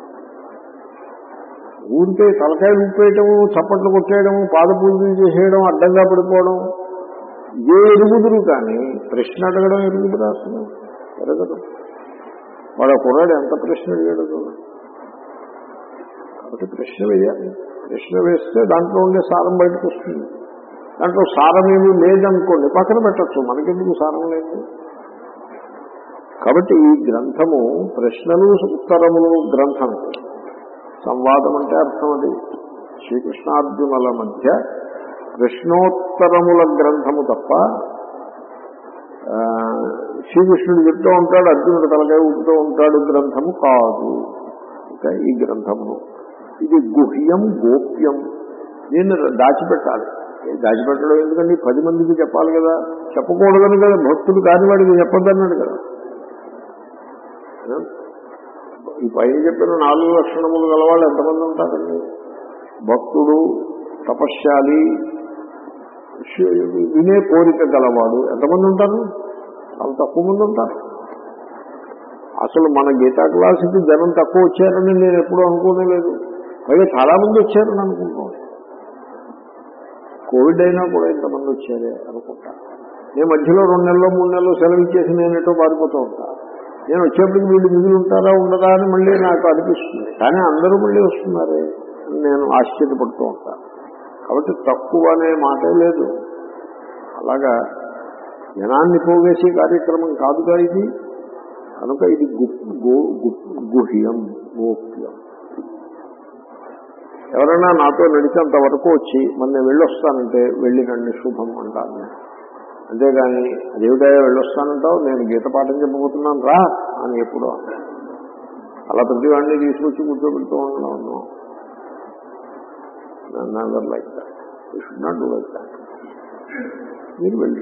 ఊరికే తలకాయలు ఉప్పేయటము చప్పట్లు కొట్టేయడము పాదపూజలు చేసేయడం అడ్డంగా పడిపోవడం ఇదే ఎరుగుదురు కానీ ప్రశ్న అడగడం ఎరుగుదురు అసలు ఎరగదు వాడు ఆ కుర్రాడు ఎంత ప్రశ్న అడిగాడు చూడండి కాబట్టి ప్రశ్న వేయాలి ప్రశ్న వేస్తే దాంట్లో ఉండే సారం బయటకు వస్తుంది దాంట్లో సారం ఏమీ లేదనుకోండి పక్కన పెట్టచ్చు మనకెందుకు సారం లేదు కాబట్టి ఈ గ్రంథము ప్రశ్నలు ఉత్తరములు గ్రంథం సంవాదం అంటే అర్థం అది శ్రీకృష్ణార్జునుల మధ్య ప్రశ్నోత్తరముల గ్రంథము తప్ప ఆ, శ్రీకృష్ణుడు చెప్తూ ఉంటాడు అర్జునుడు తలకాయ ఊపుతూ ఉంటాడు గ్రంథము కాదు ఇంకా ఈ గ్రంథమును ఇది గుహ్యం గోప్యం దీన్ని దాచిపెట్టాలి ఏ దాచిపెట్టడం ఎందుకంటే పది మందికి చెప్పాలి కదా చెప్పకూడదని కదా భక్తుడు కాని వాడికి చెప్పొద్దన్నాడు కదా ఈ పైన చెప్పిన నాలుగు లక్షణములు గలవాళ్ళు ఎంతమంది ఉంటారండి భక్తుడు తపశ్శాలి శ- వినే కోరిక గలవాడు ఎంతమంది ఉంటారు చాలా తక్కువ మంది ఉంటారు అసలు మన గీతా క్లాసుకి జనం తక్కువ వచ్చారని నేను ఎప్పుడూ అనుకోనే లేదు పైగా చాలా మంది వచ్చారని అనుకుంటాను కోవిడ్ అయినా కూడా ఇంతమంది వచ్చారే అనుకుంటా నేను మధ్యలో రెండు నెలలు మూడు నెలలు సెలవు ఇచ్చేసి నేను ఎటో పారిపోతూ ఉంటా నేను వచ్చేప్పటికి వీళ్ళు మిగిలి ఉంటారా ఉండదా అని మళ్ళీ నాకు అనిపిస్తుంది కానీ అందరూ మళ్ళీ వస్తున్నారే అని నేను ఆశ్చర్యపడుతూ ఉంటాను కాబట్టి తక్కువ అనే మాటే లేదు అలాగా జనాన్ని పోగేసే కార్యక్రమం కాదుగా ఇది కనుక ఇది గు- గు- గు- గుహ్యం గోప్యం ఎవరైనా నాతో నడిచేంత వరకు వచ్చి మన నేను వెళ్ళొస్తానంటే వెళ్ళినండి శుభం అంటాను నేను. అంతేగాని అదేవిటయా వెళ్ళొస్తానంటావు నేను గీత పాఠం చెప్పబోతున్నాను రా అని ఎప్పుడు అన్నాను. అలా ప్రతి వాడిని తీసుకొచ్చి కూర్చోబెడుతూ ఉండడం never like that you should not do like that మీరు వెళ్ళి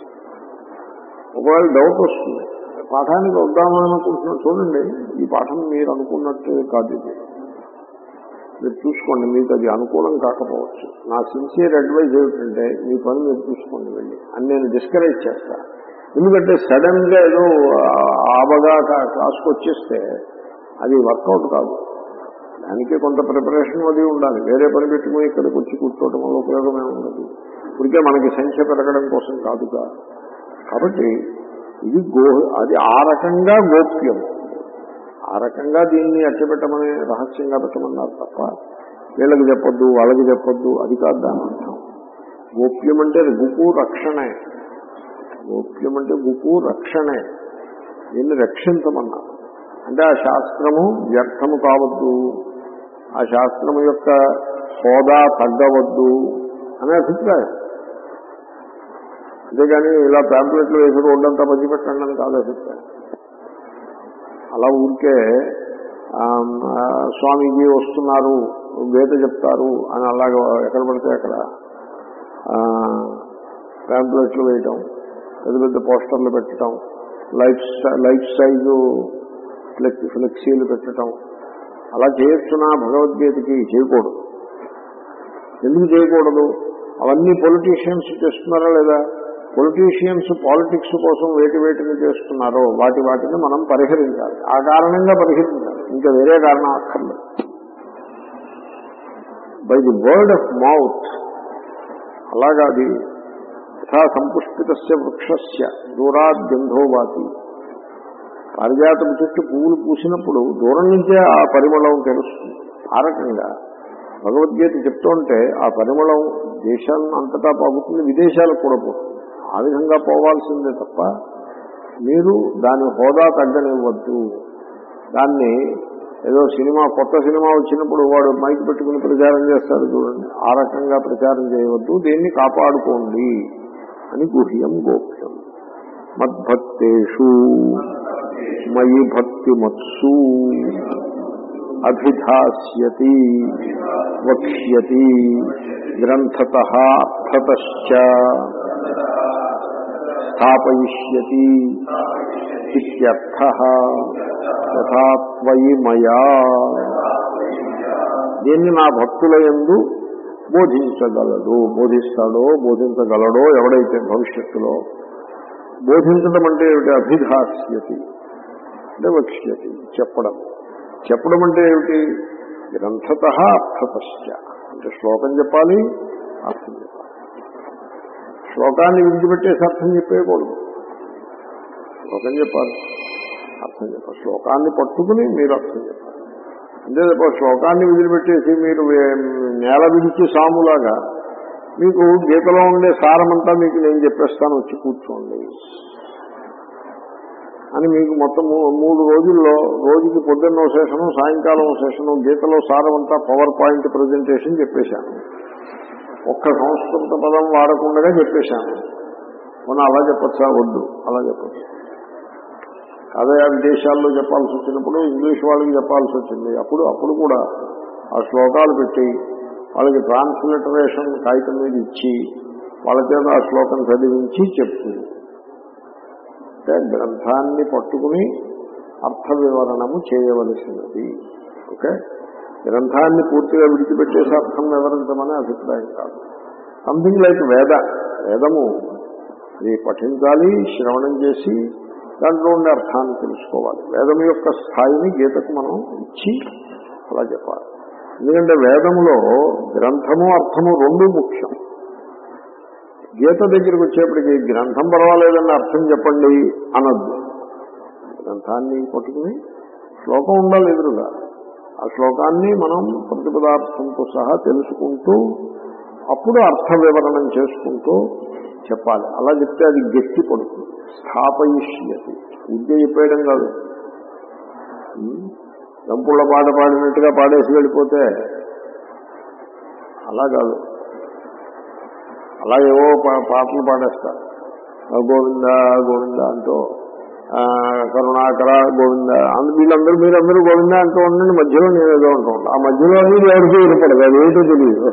ఒకవేళ డౌట్ వస్తుంది పాఠానికి వద్దామని అనుకుంటున్నాను చూడండి ఈ పాఠం మీరు అనుకున్నట్టు కాదు ఇది మీరు చూసుకోండి మీకు అది అనుకూలం కాకపోవచ్చు నా సిన్సియర్ అడ్వైజ్ ఏమిటంటే మీ పని మీరు చూసుకోండి వెళ్ళి అని నేను డిస్కరేజ్ చేస్తా ఎందుకంటే సడన్ గా ఏదో ఆబగా క్లాస్కి వచ్చేస్తే అది వర్కౌట్ కాదు దానికి కొంత ప్రిపరేషన్ అది ఉండాలి వేరే పని పెట్టుకుని ఇక్కడికి వచ్చి కూర్చోవడం వల్ల ఉపయోగమే ఉండదు ఇప్పటికే మనకి సంఖ్య పెరగడం కోసం కాదుగా కాబట్టి ఇది గో అది ఆ రకంగా గోప్యం ఆ రకంగా దీన్ని అట్టపెట్టమని రహస్యంగా పెట్టమన్నారు తప్ప వీళ్ళకి చెప్పొద్దు వాళ్ళకి చెప్పొద్దు అది కాదు దాని అర్థం గోప్యం అంటే గుపు రక్షణే గోప్యం అంటే గుపు రక్షణే దీన్ని రక్షించమన్నారు అంటే ఆ శాస్త్రము వ్యర్థము కావద్దు ఆ శాస్త్రము యొక్క హోదా తగ్గవద్దు అనే అభిప్రాయం అంతేగాని ఇలా ప్యాంప్లెట్లు వేసి రోడ్డంతా పంచి పెట్టండి అని కాదు అభిప్రాయం అలా ఊరికే ఆమ్, ఆ, స్వామీజీ వస్తున్నారు గీత చెప్తారు అని అలాగ ఎక్కడ పడితే అక్కడ ఆ, ప్యాంప్లెట్లు వేయటం పెద్ద పెద్ద పోస్టర్లు పెట్టడం life sty- life size flex ఫ్లెక్సీలు పెట్టడం అలా చేయొచ్చునా భగవద్గీతకి చేయకూడదు ఎందుకు చేయకూడదు అవన్నీ పొలిటీషియన్స్ చేస్తున్నారా లేదా పొలిటీషియన్స్ పాలిటిక్స్ కోసం వేటి వేటిని చేస్తున్నారో వాటి వాటిని మనం పరిహరించాలి ఆ కారణంగా పరిహరించాలి ఇంకా వేరే కారణం అక్కర్లేదు by the word of mouth అలాగా అది యథా సంపుష్పిత వృక్షస్య దూరాద్గంధోవాతి పారిజాతం చెట్టు పువ్వులు పూసినప్పుడు దూరం నుంచే ఆ పరిమళం తెలుస్తుంది ఆ రకంగా భగవద్గీత చెప్తుంటే ఆ పరిమళం దేశాన్ని అంతటా పోతుంది విదేశాలకు కూడా పోతుంది ఆ విధంగా పోవాల్సిందే తప్ప మీరు దాని హోదా తగ్గనివ్వద్దు దాన్ని ఏదో సినిమా కొత్త సినిమా వచ్చినప్పుడు వాడు మైక్ పెట్టుకుని ప్రచారం చేస్తాడు చూడండి ఆ రకంగా ప్రచారం చేయవద్దు దీన్ని కాపాడుకోండి అని గుహ్యం గోప్యం మద్భక్తేషు మయి భక్తి మత్సు అభిధాస్యతి వక్ష్యతి గ్రంథత అర్థతశ్చ స్థాపయిష్యతి ఇత్యర్థ యథాత్వయి మయా దీన్ని నా భక్తుల ఎందు బోధించగలడు బోధిస్తాడో బోధించగలడో ఎవడైతే భవిష్యత్తులో బోధించడం అంటే ఏమిటి అభిధాస్యతి అంటే వక్ష్యతి చెప్పడం చెప్పడం అంటే ఏమిటి గ్రంథత అర్థతశ్చ అంటే శ్లోకం చెప్పాలి అర్థం చెప్పాలి శ్లోకాన్ని విడిచిపెట్టేసి అర్థం చెప్పేయకూడదు శ్లోకం చెప్పాలి అర్థం చెప్పాలి శ్లోకాన్ని పట్టుకుని మీరు అర్థం చెప్పాలి అంతే తప్ప శ్లోకాన్ని వదిలిపెట్టేసి మీరు వే- నేల విడిచి సాములాగా మీకు గీతలో ఉండే సారమంతా మీకు నేను చెప్పేస్తాను వచ్చి కూర్చోండి అని మీకు మొత్తం మూ- మూడు రోజుల్లో రోజుకి పొద్దున్న ఓ సెషను సాయంకాలం ఓ సెషను గీతలో సారమంతా పవర్ పాయింట్ ప్రజెంటేషన్ చెప్పేశాను ఒక్క సంస్కృత పదం వాడకుండా చెప్పేశాను మన అలా చెప్పచ్చా వద్దు అలా చెప్పచ్చు అదే ఆ విదేశాల్లో చెప్పాల్సి వచ్చినప్పుడు ఇంగ్లీష్ వాళ్ళకి చెప్పాల్సి వచ్చింది అప్పుడు అప్పుడు కూడా ఆ శ్లోకాలు పెట్టి వాళ్ళకి ట్రాన్స్లిటరేషన్ కాగితం మీద ఇచ్చి వాళ్ళ చేత ఆ శ్లోకం చదివించి చెప్పు అంటే గ్రంథాన్ని పట్టుకుని అర్థ వివరణము చేయవలసినది ఓకే గ్రంథాన్ని పూర్తిగా విడిచిపెట్టేసి అర్థం వివరించమనే అభిప్రాయం కాదు సంథింగ్ లైక్ వేద వేదము అది పఠించాలి శ్రవణం చేసి దాంట్లో ఉండే అర్థాన్ని తెలుసుకోవాలి వేదం యొక్క స్థాయిని గీతకు మనం ఇచ్చి అలా చెప్పాలి ఎందుకంటే వేదములో గ్రంథము అర్థము రెండు ముఖ్యం గీత దగ్గరికి వచ్చేప్పటికి గ్రంథం పర్వాలేదని అర్థం చెప్పండి అనద్దు గ్రంథాన్ని పట్టుకుని శ్లోకం ఉండాలి ఎదురుగా ఆ శ్లోకాన్ని మనం ప్రతిపదార్థంతో సహా తెలుసుకుంటూ అప్పుడు అర్థ వివరణం చేసుకుంటూ చెప్పాలి అలా చెప్తే అది గట్టి పడుతుంది స్థాపయిష్యతి విద్య చెప్పేయడం కాదు దంపుళ్ళ పాట పాడినట్టుగా పాడేసి వెళ్ళిపోతే అలా కాదు అలా ఏవో పా- పాటలు పాడేస్తారు ఆ గోవింద గోవింద అంటూ ఆ, కరుణాకర గోవింద అందు వీళ్ళందరూ మీరందరూ గోవింద అంటూ ఉండండి మధ్యలో నేను ఏదో అంటూ ఉంటాను ఆ మధ్యలో అనేది ఎవరికి వినపడదు అది ఏంటో తెలియదు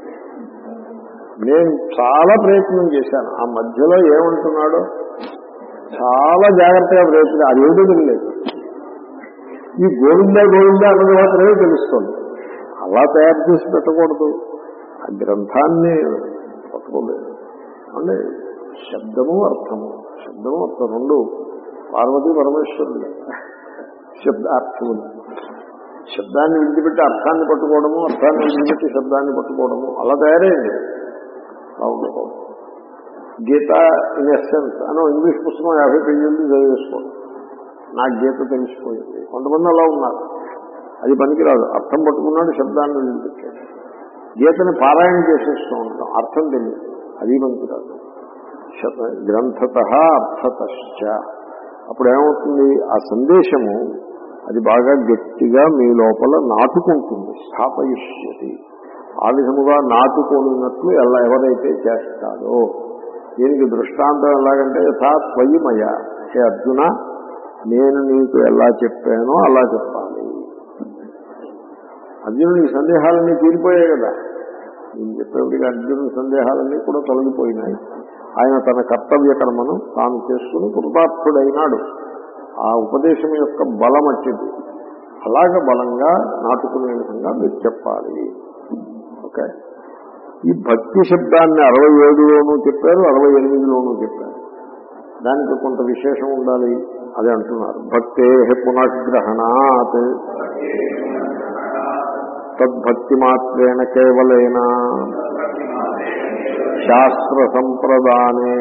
నేను చాలా ప్రయత్నం చేశాను ఆ మధ్యలో ఏమంటున్నాడో చాలా జాగ్రత్తగా ప్రయత్నం అది ఏమిటో తెలియలేదు ఈ గోవింద గోవింద అన్నది మాత్రమే తెలుస్తుంది అలా తయారు చేసి పెట్టకూడదు ఆ గ్రంథాన్ని పట్టుకోలేదు అంటే శబ్దము అర్థము శబ్దము అర్థం రెండు పార్వతీ పరమేశ్వరుడు శబ్దార్థములు శబ్దాన్ని విడిచిపెట్టి అర్థాన్ని పట్టుకోవడము అర్థాన్ని విడిచిపెట్టి శబ్దాన్ని పట్టుకోవడము అలా తయారైంది అలా ఉండకూడదు గీత ఇన్ ఎస్సెన్స్ అని ఇంగ్లీష్ పుస్తకం యాభై పేజీలు చదివేసుకోండి నాకు గీత తెలిసిపోయింది కొంతమంది అలా ఉన్నారు అది పనికిరాదు అర్థం పట్టుకున్నాడు శబ్దాన్ని వదిలిపెట్టాడు గీతని పారాయణ చేసేస్తూ ఉంటాం అర్థం తెలియదు అది పనికిరాదు శత- గ్రంథత అర్థతశ్చ అప్పుడు ఏమవుతుంది ఆ సందేశము అది బాగా గట్టిగా మీ లోపల నాటుకుంటుంది స్థాపయిష్యతి ఆ విధముగా నాటుకోనున్నట్లు ఎలా ఎవరైతే చేస్తాడో దీనికి దృష్టాంతం ఎలాగంటే యథా త్వయిమయ హే అర్జున నేను నీకు ఎలా చెప్పానో అలా చెప్పాలి అర్జునుడి సందేహాలన్నీ తీరిపోయాయి కదా నేను చెప్పేప్పటికీ అర్జునుడి సందేహాలన్నీ కూడా తొలగిపోయినాయి ఆయన తన కర్తవ్య కర్మను తాను చేసుకుని కృతార్థుడైనాడు ఆ ఉపదేశం యొక్క బలం అట్టిది అలాగ బలంగా నాటుకునే విధంగా మీరు చెప్పాలి ఓకే ఈ భక్తి శబ్దాన్ని అరవై ఏడులోనూ చెప్పారు అరవై ఎనిమిదిలోనూ చెప్పారు దానికి కొంత విశేషం ఉండాలి అదే అంటున్నారు భక్తే పునఃగ్రహణాత్ తద్భక్తి మాత్రేణ కేవలేన శాస్త్ర సంప్రదానే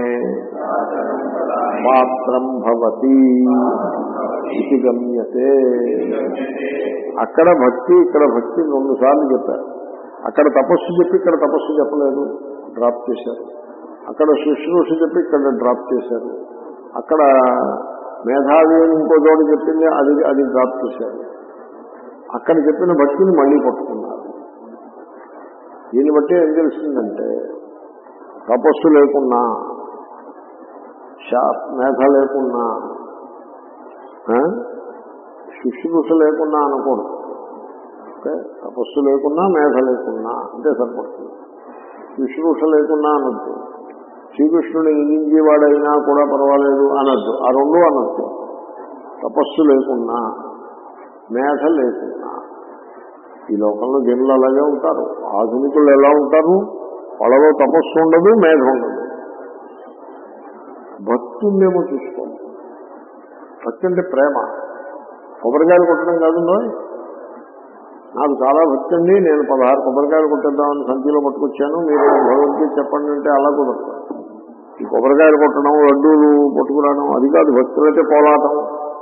పాత్రం భవతి ఇది గమ్యతే అక్కడ భక్తి ఇక్కడ భక్తి రెండు సార్లు చెప్పారు అక్కడ తపస్సు చెప్పి ఇక్కడ తపస్సు చెప్పలేదు డ్రాప్ చేశారు అక్కడ శుశ్రూష చెప్పి ఇక్కడ డ్రాప్ చేశారు అక్కడ మేధావి అని ఇంకో చోట చెప్పింది అది అది డ్రాప్ చేశారు అక్కడ చెప్పిన భక్తిని మళ్ళీ పట్టుకున్నారు దీన్ని బట్టి ఏం తెలిసిందంటే తపస్సు లేకున్నా శా మేధ లేకున్నా ఆ, శుశ్రూష లేకున్నా అనకూడదు ఓకే తపస్సు లేకున్నా మేధ లేకున్నా అంటే సరిపడుతుంది శుశ్రూష లేకున్నా అనొద్దు శ్రీకృష్ణుడు ఇంజించేవాడైనా కూడా పర్వాలేదు అనొద్దు ఆ రెండు అనొద్దు తపస్సు లేకున్నా మేధ లేకున్నా ఈ లోకంలో జనులు అలాగే ఉంటారు ఆధునికులు ఎలా ఉంటారు వాళ్ళలో తపస్సు ఉండదు మేధ ఉండదు భక్తి ఉందేమో చూసుకోండి భక్తి అంటే ప్రేమ కొబ్బరికాయలు కొట్టడం కాదు నాకు చాలా భక్తి అండి నేను పదహారు కొబ్బరికాయలు కొట్టేద్దామని సంచిలో పట్టుకొచ్చాను మీరు భగవద్గీత చెప్పండి అంటే అలా కుదరదు ఈ కొబ్బరికాయలు కొట్టడం లడ్డూలు పట్టుకురావడం అది కాదు భక్తులు అయితే పోలాటం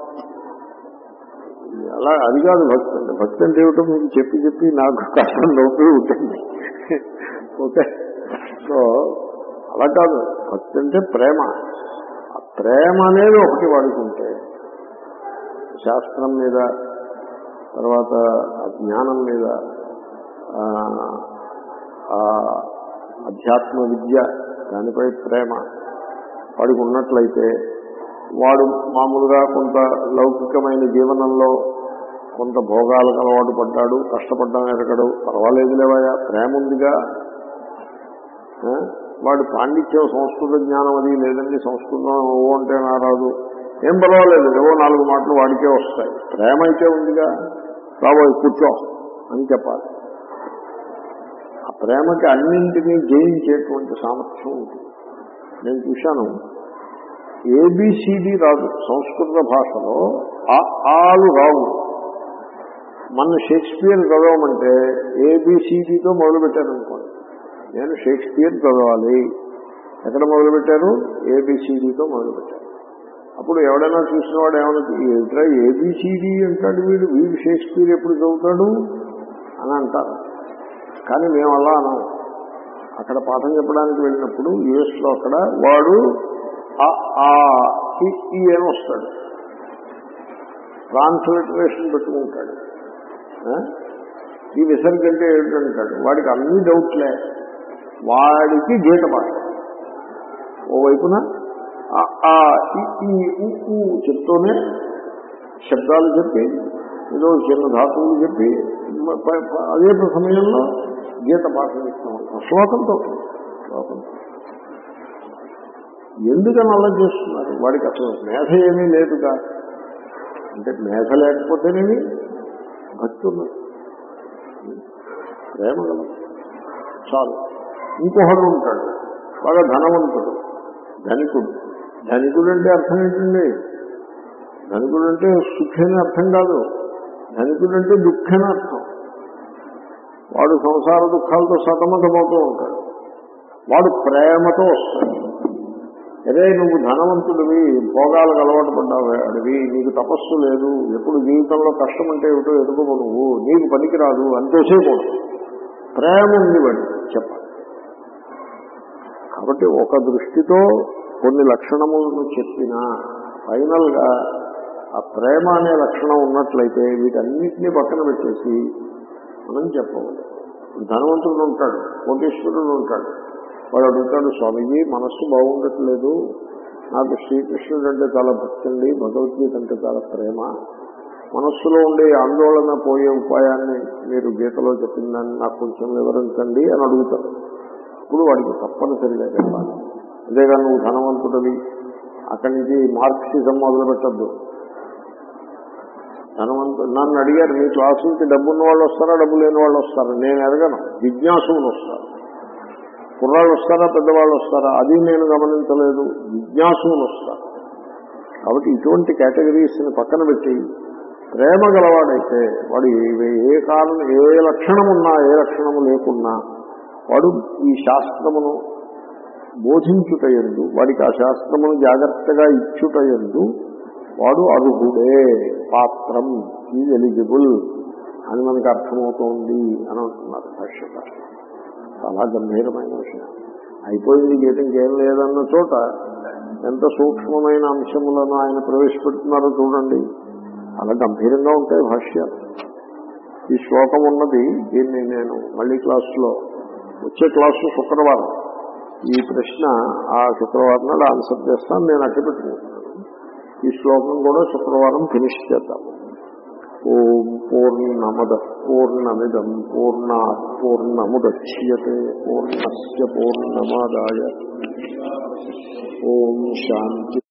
అలా అది కాదు భక్తి అంటే భక్తి అంటే ఏమిటో మీకు చెప్పి చెప్పి నాకు కష్టం లోపే ఉంటుంది ఓకే సో అలా కాదు భక్తి అంటే ప్రేమ ఆ ప్రేమ అనేది ఒకటి వాడుకుంటే శాస్త్రం మీద తర్వాత ఆ జ్ఞానం మీద ఆ, ఆ అధ్యాత్మ విద్య దానిపై ప్రేమ వాడికి ఉన్నట్లయితే వాడు మామూలుగా కొంత లౌకికమైన జీవనంలో కొంత భోగాలకు అలవాటు పడ్డాడు కష్టపడ్డం ఎరగడు పర్వాలేదు లేవయా ప్రేమ ఉందిగా ఆ? వాడు పాండిత్యం సంస్కృత జ్ఞానం అది లేదండి సంస్కృతం ఓ అంటే నా రాదు ఏం పర్వాలేదు ఏవో నాలుగు మాటలు వాడికే వస్తాయి ప్రేమ అయితే ఉందిగా రాబోయ్ కూర్చో అని చెప్పాలి ఆ ప్రేమకి అన్నింటినీ జయించేటువంటి సామర్థ్యం ఉంటుంది నేను చూశాను ఏబిసిడి రాదు సంస్కృత భాషలో ఆ ఆలు రావు మన షేక్స్పియర్ చదవమంటే ఏబిసిడితో మొదలు పెట్టారనుకోండి నేను షేక్స్పియర్ చదవాలి ఎక్కడ మొదలు పెట్టారు ఏబిసిడితో మొదలు పెట్టారు అప్పుడు ఎవడైనా చూసిన వాడు ఏమైనా ఏమిట్రా ఏబిసిడి అంటాడు వీడు వీడు షేక్స్పియర్ ఎప్పుడు చదువుతాడు అని అంటారు కానీ మేము అలా అనం అక్కడ పాఠం చెప్పడానికి వెళ్ళినప్పుడు యుఎస్ లో అక్కడ వాడు ఆ ఆ, ఈ, ఈ అని వస్తాడు ట్రాన్స్లిటరేషన్ పెట్టుకుంటాడు ఆ? ఈ విసర్గ అంటే ఏంటంటాడు వాడికి అన్ని డౌట్లే వాడికి గీత పాట ఓవైపున ఆ, ఆ, ఈ, ఈ, ఊ, ఊ చెప్తూనే శబ్దాలు చెప్పి ఏదో చిన్న ధాతువులు చెప్పి మ- ప- ప- అదే సమయంలో గీత పాఠం ఇస్తూ ఉంటాం శ్లోకంతో శ్లోకంతో ఎందుకని అలా చేస్తున్నారు వాడికి అసలు మేధ ఏమీ లేదుగా అంటే మేధ లేకపోతేనేమి భక్తి ఉన్నది ప్రేమ గలదు చాలు ఇంకొకడు ఉంటాడు బాగా ధనవంతుడు ధనికుడు ధనికుడు అంటే అర్థం ఏంటండి ధనికుడు అంటే సుఖేని అర్థం కాదు ధనికుడు అంటే దుఃఖని అర్థం వాడు సంసార దుఃఖాలతో సతమతమవుతూ ఉంటాడు వాడు ప్రేమతో వస్తాడు అదే నువ్వు ధనవంతుడివి భోగాలకు అలవాటు పడ్డావు అడివి నీకు తపస్సు లేదు ఎప్పుడు జీవితంలో కష్టం అంటే ఏమిటో ఎదుగువు నువ్వు నీకు పనికిరాదు అంతేసేయకూడదు ప్రేమ ఉంది వాడి చెప్పాలి కాబట్టి ఒక దృష్టితో కొన్ని లక్షణములను చెప్పినా ఫైనల్ గా ఆ ప్రేమ అనే లక్షణం ఉన్నట్లయితే వీటన్నిటినీ పక్కన పెట్టేసి మనం చెప్పవచ్చు ధనవంతుడు ఉంటాడు కోటేశ్వరుడు ఉంటాడు వాడు అడుగుతాడు స్వామీజీ మనస్సు బాగుండట్లేదు నాకు శ్రీకృష్ణుడు అంటే చాలా భక్తి అండి భగవద్గీత అంటే చాలా ప్రేమ మనస్సులో ఉండే ఆందోళన పోయే ఉపాయాన్ని మీరు గీతలో చెప్పిందని నాకు కొంచెం వివరించండి అని అడుగుతాడు ఇప్పుడు వాడికి తప్పనిసరిగా చెప్పాలి అంతేగాని నువ్వు ధనవంతుడివి అక్కడి నుంచి మార్క్సిజం మొదలు పెట్టద్దు ధనవంతు నన్ను అడిగారు మీ క్లాసులకి డబ్బు ఉన్న వాళ్ళు వస్తారా డబ్బు లేని వాళ్ళు వస్తారా నేను ఎరగను జిజ్ఞాసులు వస్తారు కుర్రాళ్ళు వస్తారా పెద్దవాళ్ళు వస్తారా అది నేను గమనించలేదు జిజ్ఞాసులు వస్తారు కాబట్టి ఇటువంటి కేటగిరీస్ని పక్కన పెట్టి ప్రేమ గలవాడైతే వాడు ఏ- ఏ కారణం ఏ లక్షణం ఉన్నా ఏ లక్షణము లేకున్నా వాడు ఈ శాస్త్రమును బోధించుటయందు వాడికి ఆ శాస్త్రమును జాగ్రత్తగా ఇచ్చుటయందు వాడు అర్హుడే పాత్రం ఈజ్ ఎలిజిబుల్ అని మనకు అర్థమవుతోంది అని అంటున్నారు భాష్యకారు చాలా గంభీరమైన విషయం అయిపోయింది గీత ఇంకేం లేదన్న చోట ఎంత సూక్ష్మమైన అంశములను ఆయన ప్రవేశపెడుతున్నారో చూడండి చాలా గంభీరంగా ఉంటాయి భాష్యాలు ఈ శ్లోకం ఉన్నది దీన్ని నేను మళ్ళీ క్లాసులో వచ్చే క్లాసు శుక్రవారం ఈ ప్రశ్న ఆ శుక్రవారం నాడు ఆన్సర్ చేస్తాను నేను అట్టి పెట్టుకుంటున్నాను ఈ శ్లోకం కూడా శుక్రవారం ఫినిష్ చేద్దాము ఓం పూర్ణమద పూర్ణమిదం పూర్ణా పూర్ణముద్యతే పూర్ణస్ పూర్ణమాదాయ ఓం శాంతి